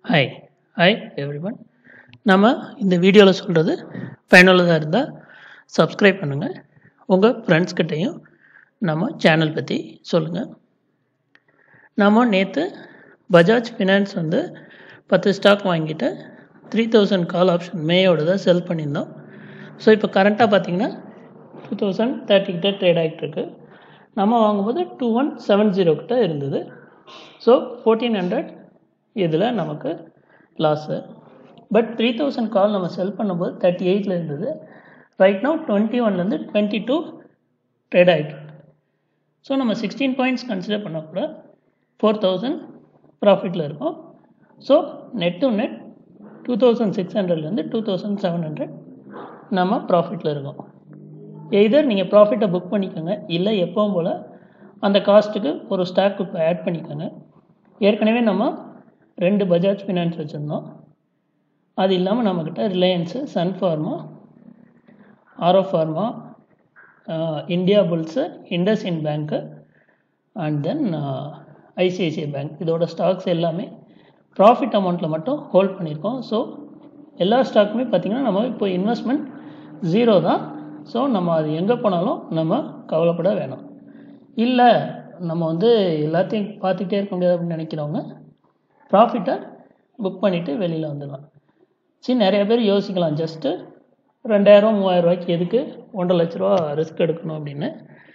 hi hi everyone நம்ம இந்த வீடியோவில் சொல்கிறது பயனுள்ளதாக இருந்தால் சப்ஸ்கிரைப் பண்ணுங்கள் உங்கள் ஃப்ரெண்ட்ஸ்கிட்டையும் நம்ம சேனல் பற்றி சொல்லுங்கள் நம்ம நேற்று பஜாஜ் ஃபினான்ஸ் வந்து பத்து ஸ்டாக் வாங்கிட்டு த்ரீ தௌசண்ட் கால் ஆப்ஷன் மேயோட தான் செல் பண்ணியிருந்தோம் ஸோ இப்போ கரண்ட்டாக பார்த்தீங்கன்னா டூ தௌசண்ட் தேர்ட்டி கிட்ட ட்ரேட் ஆகிட்டு இருக்கு நம்ம வாங்கும்போது டூ ஒன் செவன் ஜீரோ கிட்ட இருந்தது ஸோ ஃபோர்டீன் ஹண்ட்ரட் இதில் நமக்கு loss but three thousand call நம்ம செல் பண்ணும்போது தேர்ட்டி எயிட்டில் இருந்தது ரைட் நோ டுவெண்ட்டி ஒன்லேருந்து டுவெண்ட்டி டூ ட்ரேட் ஆகிட்டு ஸோ நம்ம சிக்ஸ்டீன் பாயிண்ட்ஸ் கன்சிடர் பண்ண கூட ஃபோர் தௌசண்ட் ப்ராஃபிட்டில் இருக்கும் so net to net two thousand six ஹண்ட்ரட்லேருந்து டூ தௌசண்ட் செவன் ஹண்ட்ரட் நம்ம ப்ராஃபிட்டில் இருக்கோம் எய்தர் நீங்கள் ப்ராஃபிட்டை புக் பண்ணிக்கோங்க இல்லை எப்பவும் போல் அந்த காஸ்ட்டுக்கு ஒரு ஸ்டாக் இப்போ ஆட் பண்ணிக்கோங்க ஏற்கனவே நம்ம ரெண்டு பஜாஜ் ஃபினான்ஸ் வச்சுருந்தோம் அது இல்லாமல் நம்மக்கிட்ட Reliance Sun Pharma Auro Pharma India bulls IndusInd bank and then ICICI bank இதோட ஸ்டாக்ஸ் எல்லாமே ப்ராஃபிட் அமௌண்ட்டில் மட்டும் ஹோல்ட் பண்ணியிருக்கோம் ஸோ எல்லா ஸ்டாக்குமே பார்த்திங்கன்னா நம்ம இப்போ இன்வெஸ்ட்மெண்ட் ஜீரோ தான் ஸோ நம்ம அது எங்கே போனாலும் நம்ம கவலைப்பட வேணாம் இல்லை நம்ம வந்து எல்லாத்தையும் பார்த்துக்கிட்டே இருக்க முடியாது அப்படின்னு நினைக்கிறவங்க ப்ராஃபிட்டை புக் பண்ணிவிட்டு வெளியில் வந்துடலாம் சரி நிறைய பேர் யோசிக்கலாம் ஜஸ்ட்டு ரெண்டாயிரம் மூவாயிரம் ரூபாய்க்கு எதுக்கு ஒன்றரை லட்ச ரூபா ரிஸ்க் எடுக்கணும் அப்படின்னு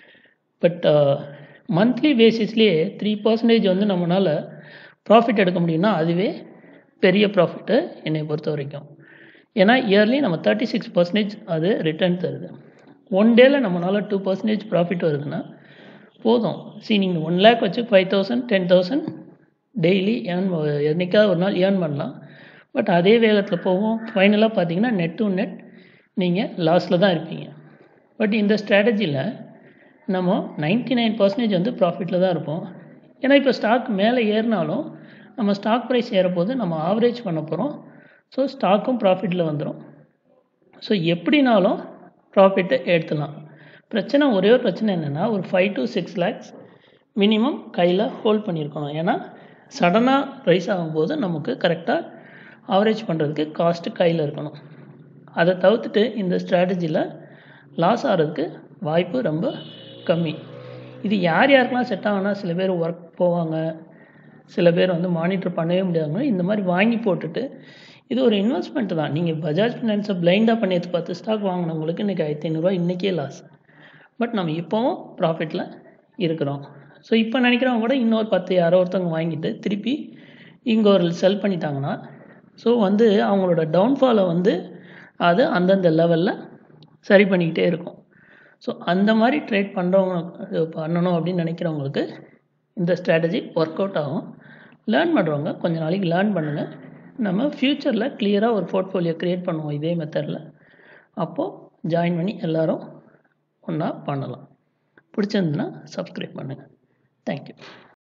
பட் மந்த்லி பேசிஸ்லேயே த்ரீ பர்சன்டேஜ் வந்து நம்மளால் ப்ராஃபிட் எடுக்க முடியும்னா அதுவே பெரிய ப்ராஃபிட்டு என்னை பொறுத்த வரைக்கும் ஏன்னா இயர்லி நம்ம தேர்ட்டி சிக்ஸ் பர்சன்டேஜ் அது ரிட்டர்ன் தருது ஒன் டேயில் நம்மளால் டூ பர்சன்டேஜ் ப்ராஃபிட் வருதுன்னா போதும் சி நீங்கள் ஒன் லேக் வச்சு five thousand ten thousand daily earn என்றைக்காவது ஒரு நாள் ஏர்ன் பண்ணலாம் பட் அதே வேகத்தில் போகும் ஃபைனலாக பார்த்தீங்கன்னா நெட் டு நெட் நீங்கள் லாஸில் தான் இருப்பீங்க பட் இந்த ஸ்ட்ராட்டஜியில் நம்ம நைன்ட்டி நைன் பர்சன்டேஜ் வந்து ப்ராஃபிட்டில் தான் இருப்போம் ஏன்னா இப்போ ஸ்டாக் மேலே ஏறினாலும் நம்ம ஸ்டாக் ப்ரைஸ் ஏறப்போது நம்ம ஆவரேஜ் பண்ண போகிறோம் ஸோ ஸ்டாக்கும் ப்ராஃபிட்டில் வந்துடும் ஸோ எப்படினாலும் ப்ராஃபிட்டை எடுத்துலாம் பிரச்சனை ஒரே ஒரு பிரச்சனை என்னென்னா ஒரு five to six lakhs minimum கையில் ஹோல்ட் பண்ணியிருக்கணும் ஏன்னா சடனாக ப்ரைஸ் ஆகும்போது நமக்கு கரெக்டாக ஆவரேஜ் பண்ணுறதுக்கு காஸ்ட்டு கையில் இருக்கணும் அதை தவிர்த்துட்டு இந்த ஸ்ட்ராட்டஜியில் லாஸ் ஆகிறதுக்கு வாய்ப்பு ரொம்ப கம்மி இது யார் யாருக்கெல்லாம் செட் ஆகுனா சில பேர் ஒர்க் போவாங்க சில பேர் வந்து மானிட்டர் பண்ணவே முடியாதவங்க இந்த மாதிரி வாங்கி போட்டுட்டு இது ஒரு இன்வெஸ்ட்மெண்ட் தான் நீங்கள் பஜாஜ் ஃபினான்ஸை பிளைண்டாக பண்ணி எடுத்து பார்த்து ஸ்டாக் வாங்கினவங்களுக்கு இன்றைக்கி ஆயிரத்தி ஐநூறுரூவா இன்றைக்கே லாஸ் பட் நம்ம இப்போவும் ப்ராஃபிட்டில் இருக்கிறோம் ஸோ இப்போ நினைக்கிறவங்க கூட இன்னொரு பத்து யாரோ ஒருத்தவங்க வாங்கிட்டு திருப்பி இங்கே ஒரு செல் பண்ணிட்டாங்கன்னா ஸோ வந்து அவங்களோட டவுன்ஃபாலை வந்து அது அந்தந்த லெவலில் சரி பண்ணிக்கிட்டே இருக்கும் ஸோ அந்த மாதிரி ட்ரேட் பண்ணுறவங்க பண்ணணும் அப்படின்னு நினைக்கிறவங்களுக்கு இந்த ஸ்ட்ராட்டஜி ஒர்க் அவுட் ஆகும் லேர்ன் பண்ணுறவங்க கொஞ்ச நாளைக்கு லேர்ன் பண்ணுங்கள் நம்ம ஃப்யூச்சரில் கிளியராக ஒரு போர்ட்ஃபோலியோ க்ரியேட் பண்ணுவோம் இதே மெத்தடில் அப்போது ஜாயின் பண்ணி எல்லோரும் ஒன்றா பண்ணலாம் பிடிச்சிருந்துன்னா சப்ஸ்கிரைப் பண்ணுங்கள் தேங்க்யூ